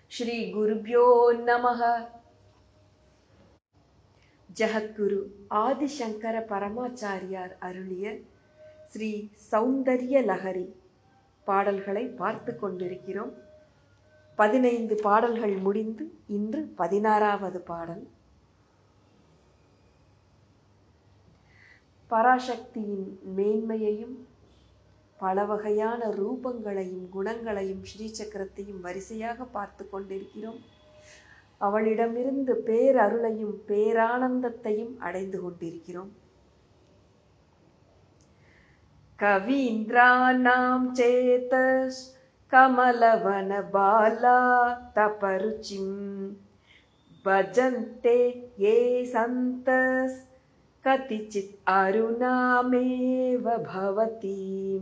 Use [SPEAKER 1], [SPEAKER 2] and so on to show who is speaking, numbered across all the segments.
[SPEAKER 1] ஸ்ரீ குருபியோ நமக ஜகத்குரு ஆதிசங்கர பரமாச்சாரியார் அருளிய ஸ்ரீ சௌந்தர்ய லஹரி பாடல்களை பார்த்து கொண்டிருக்கிறோம் பதினைந்து பாடல்கள் முடிந்து இன்று பதினாறாவது பாடல் பராசக்தியின் மேன்மையையும் பல வகையான ரூபங்களையும் குணங்களையும் ஸ்ரீசக்கரத்தையும் வரிசையாக பார்த்து கொண்டிருக்கிறோம் அவளிடமிருந்து பேரருளையும் பேரானந்தத்தையும் அடைந்து கொண்டிருக்கிறோம் கவீந்திராணாம் சேதஸ் கமலவன பாலா தபருச்சிம் பஜந்தே ஏ சந்தஸ் கதிச்சித் அருணாமேவ பவதி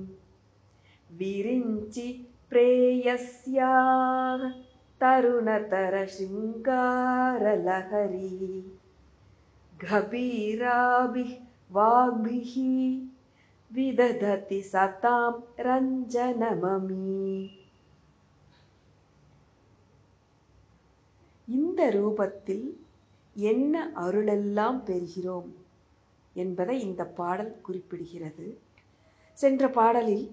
[SPEAKER 1] விரிஞ்சி பிரேயஸ்யாக तरुणतर शृङ्गारलहरी गभीराभिः वाग्भिः विदधति सतां रञ्जनममी இந்த ரூபத்தில் என்ன அருளெல்லாம் பெறுகிறோம் என்பதை இந்த பாடல் குறிப்பிடுகிறது சென்ற பாடலில்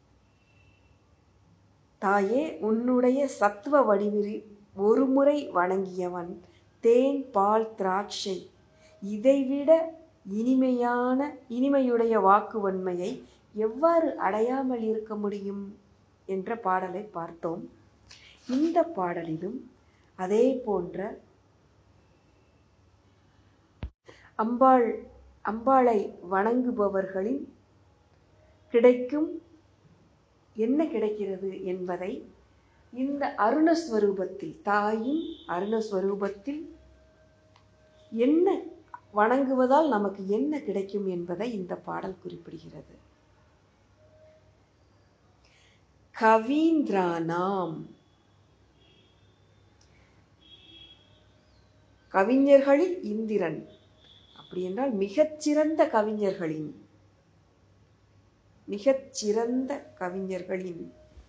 [SPEAKER 1] தாயே உன்னுடைய சத்துவ வடிவில் ஒரு முறை வணங்கியவன் தேன் பால் திராட்சை இதைவிட இனிமையான இனிமையுடைய வாக்குவன்மையை எவ்வாறு அடையாமல் இருக்க முடியும் என்ற பாடலை பார்த்தோம் இந்த பாடலிலும் அதே போன்ற அம்பாள் அம்பாளை வணங்குபவர்களின் கிடைக்கும் என்ன கிடைக்கிறது என்பதை இந்த அருணஸ்வரூபத்தில் தாயின் அருணஸ்வரூபத்தில் என்ன வணங்குவதால் நமக்கு என்ன கிடைக்கும் என்பதை இந்த பாடல் குறிப்பிடுகிறது கவீந்திரானாம் கவிஞர்களில் இந்திரன் அப்படி என்றால் மிகச்சிறந்த கவிஞர்களின் மிகச்சிறந்த கவிஞர்களின்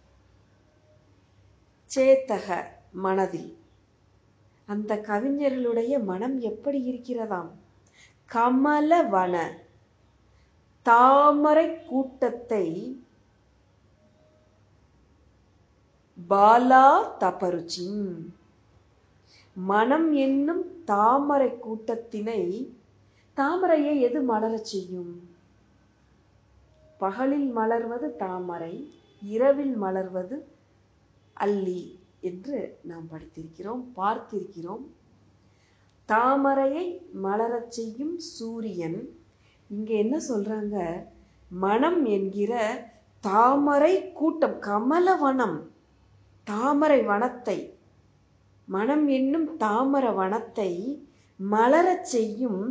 [SPEAKER 1] சேத்தக மனதில் அந்த கவிஞர்களுடைய மனம் எப்படி இருக்கிறதாம் கமலவன தாமரை கூட்டத்தை பாலா தபருச்சிம் மனம் என்னும் தாமரை கூட்டத்தினை தாமரையை எது மலரச் செய்யும் பகலில் மலர்வது தாமரை இரவில் மலர்வது அல்லி என்று நாம் படித்திருக்கிறோம் பார்த்திருக்கிறோம் தாமரையை மலரச் செய்யும் சூரியன் இங்கே என்ன சொல்றாங்க மனம் என்கிற தாமரை கூட்டம் கமலவனம் தாமரை வனத்தை மனம் என்னும் தாமர வனத்தை மலரச் செய்யும்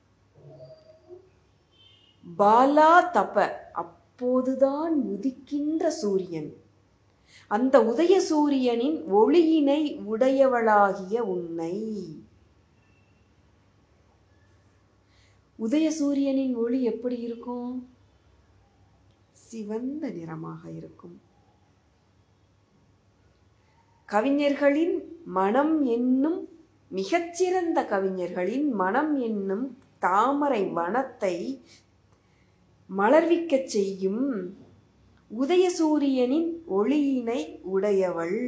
[SPEAKER 1] பாலா தப அப்போதுதான் உதிக்கின்ற சூரியன் அந்த உதய சூரியனின் ஒளியினை உடையவளாகிய உன்னை உதய சூரியனின் ஒளி எப்படி இருக்கும் சிவந்த நிறமாக இருக்கும் கவிஞர்களின் மனம் என்னும் மிகச்சிறந்த கவிஞர்களின் மனம் என்னும் தாமரை வனத்தை மலர்விக்கச் செய்யும் உதயசூரியனின் ஒளியினை உடையவள்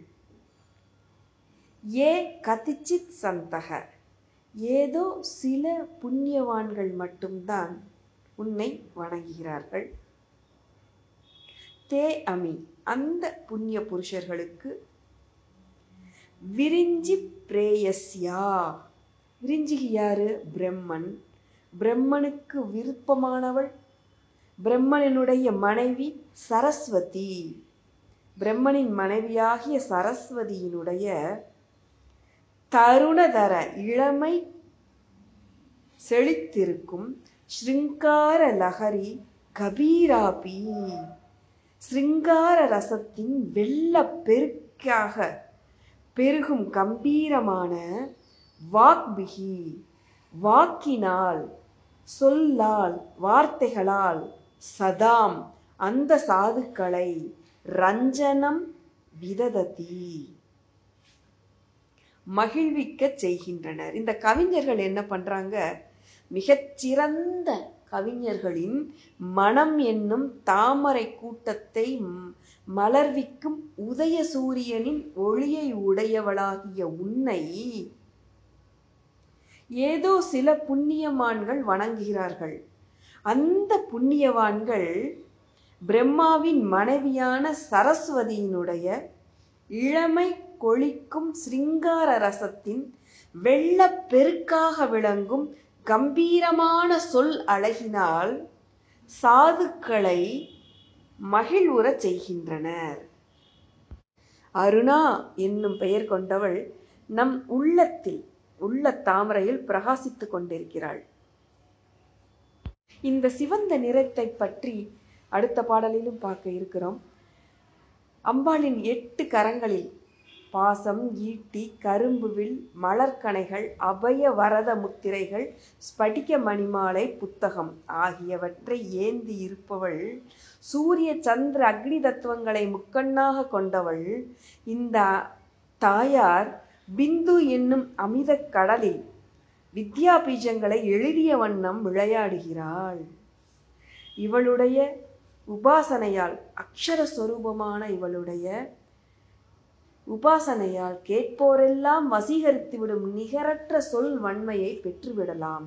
[SPEAKER 1] ஏ கதிச்சித் சந்தக ஏதோ சில புண்ணியவான்கள் மட்டும்தான் உன்னை வணங்குகிறார்கள் தே அமி அந்த புண்ணிய புருஷர்களுக்கு விரிஞ்சி பிரேயஸ்யா விரிஞ்சிகி யாரு பிரம்மன் பிரம்மனுக்கு விருப்பமானவள் பிரம்மனினுடைய மனைவி சரஸ்வதி பிரம்மனின் மனைவியாகிய சரஸ்வதியினுடைய தருணதர இளமை செழித்திருக்கும் ஸ்ருங்கார லகரி கபீராபி ஸ்ருங்கார ரசத்தின் வெள்ள பெருக்காக பெருகும் கம்பீரமான வாக்பிகி வாக்கினால் சொல்லால் வார்த்தைகளால் சதாம் அந்த சாதுக்களை ரஞ்சனம் விதததி மகிழ்விக்கச் செய்கின்றனர் இந்த கவிஞர்கள் என்ன பண்றாங்க மிகச்சிறந்த கவிஞர்களின் மனம் என்னும் தாமரை கூட்டத்தை ம்- மலர்விக்கும் உதய சூரியனின் ஒளியை உடையவளாகிய உன்னை ஏதோ சில புண்ணியமான்கள் வணங்குகிறார்கள் அந்த புண்ணியவான்கள் பிரம்மாவின் மனைவியான சரஸ்வதியினுடைய இளமை கொளிக்கும் சிருங்கார ரசத்தின் வெள்ளப் பெருக்காக விளங்கும் கம்பீரமான சொல் அழகினால் சாதுக்களை மகிழ்வுறச் செய்கின்றனர் அருணா என்னும் பெயர் கொண்டவள் நம் உள்ளத்தில் உள்ள தாமரையில் பிரகாசித்துக் கொண்டிருக்கிறாள் இந்த சிவந்த நிறத்தை பற்றி அடுத்த பாடலிலும் பார்க்க இருக்கிறோம் அம்பாளின் எட்டு கரங்களில் பாசம் ஈட்டி கரும்புவில் மலர்கணைகள் அபய வரத முத்திரைகள் ஸ்படிக மணிமாலை புத்தகம் ஆகியவற்றை ஏந்தி இருப்பவள் சூரிய சந்திர அக்னி தத்துவங்களை முக்கண்ணாக கொண்டவள் இந்த தாயார் பிந்து என்னும் அமிதக் கடலில் வித்யா பீஜங்களை எழுதிய வண்ணம் விளையாடுகிறாள் இவளுடைய உபாசனையால் அக்ஷர சொரூபமான இவளுடைய உபாசனையால் கேட்போரெல்லாம் வசீகரித்துவிடும் நிகரற்ற சொல் வன்மையை பெற்றுவிடலாம்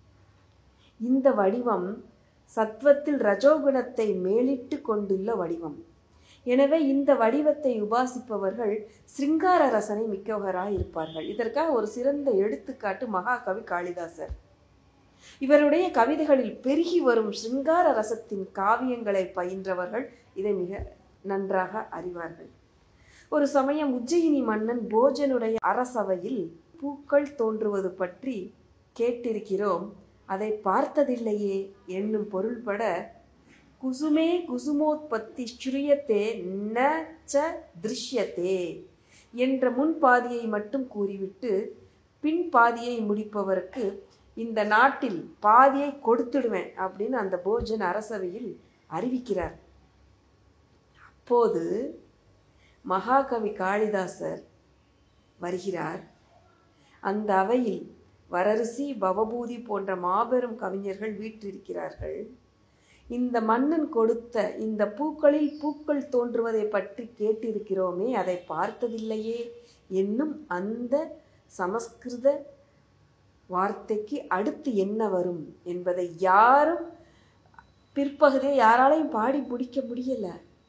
[SPEAKER 1] இந்த வடிவம் சத்வத்தில் ரஜோகுணத்தை மேலிட்டு கொண்டுள்ள வடிவம் எனவே இந்த வடிவத்தை உபாசிப்பவர்கள் சிருங்கார ரசனை மிக்கவராய் இருப்பார்கள் இதற்காக ஒரு சிறந்த எடுத்துக்காட்டு மகாகவி காளிதாசர் இவருடைய கவிதைகளில் பெருகி வரும் சிருங்கார ரசத்தின் காவியங்களை பயின்றவர்கள் இதை மிக நன்றாக அறிவார்கள் ஒரு சமயம் உஜ்ஜயினி மன்னன் போஜனுடைய அரசவையில் பூக்கள் தோன்றுவது பற்றி கேட்டிருக்கிறோம் அதை பார்த்ததில்லையே என்னும் பொருள்பட குசுமே குசுமோத்பத்தி ஸ்ரீயத்தே ந ச திருஷ்யத்தே என்ற முன் பாதியை மட்டும் கூறிவிட்டு பின் பாதியை முடிப்பவருக்கு இந்த நாட்டில் பாதியை கொடுத்துடுவேன் அப்படின்னு அந்த போஜன் அரசவையில் அறிவிக்கிறார் அப்போது மகாகவி காளிதாசர் வருகிறார் அந்த அவையில் வரரிசி பவபூதி போன்ற மாபெரும் கவிஞர்கள் வீற்றிருக்கிறார்கள் இந்த மன்னன் கொடுத்த இந்த பூக்களில் பூக்கள் தோன்றுவதை பற்றி கேட்டிருக்கிறோமே அதை பார்த்ததில்லையே என்னும் அந்த சமஸ்கிருத வார்த்தைக்கு அடுத்து என்ன வரும் என்பதை யாரும் பிற்பகுதியை யாராலையும் பாடி முடிக்க முடியல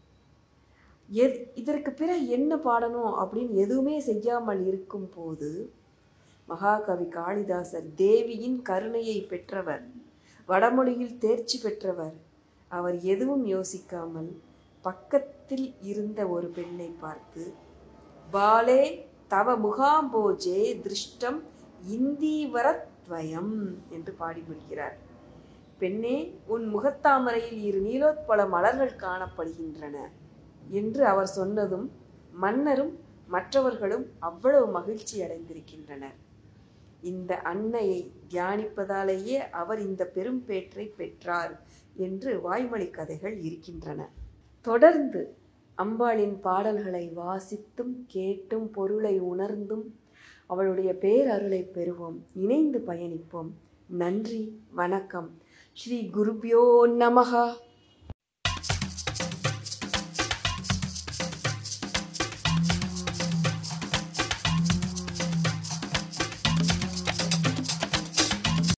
[SPEAKER 1] எத் இதற்கு பிறகு என்ன பாடணும் அப்படின்னு எதுவுமே செய்யாமல் இருக்கும் போது மகாகவி காளிதாசர் தேவியின் கருணையை பெற்றவர் வடமொழியில் தேர்ச்சி பெற்றவர் அவர் எதுவும் யோசிக்காமல் பக்கத்தில் இருந்த ஒரு பெண்ணை பார்த்து பாலே தவ முகாம்போஜே திருஷ்டம் இந்தீவரத்வயம் என்று பாடி முடிக்கிறார் பெண்ணே உன் முகத்தாமரையில் இரு நீலோத்பல மலர்கள் காணப்படுகின்றன என்று அவர் சொன்னதும் மன்னரும் மற்றவர்களும் அவ்வளவு மகிழ்ச்சி அடைந்திருக்கின்றனர் இந்த அன்னையை தியானிப்பதாலேயே அவர் இந்த பெரும் பேற்றை பெற்றார் என்று வாய்மொழி கதைகள் இருக்கின்றன தொடர்ந்து அம்பாளின் பாடல்களை வாசித்தும் கேட்டும் பொருளை உணர்ந்தும் அவளுடைய பேரருளை பெறுவோம் இணைந்து பயணிப்போம் நன்றி வணக்கம் ஸ்ரீ குருபியோ நமகா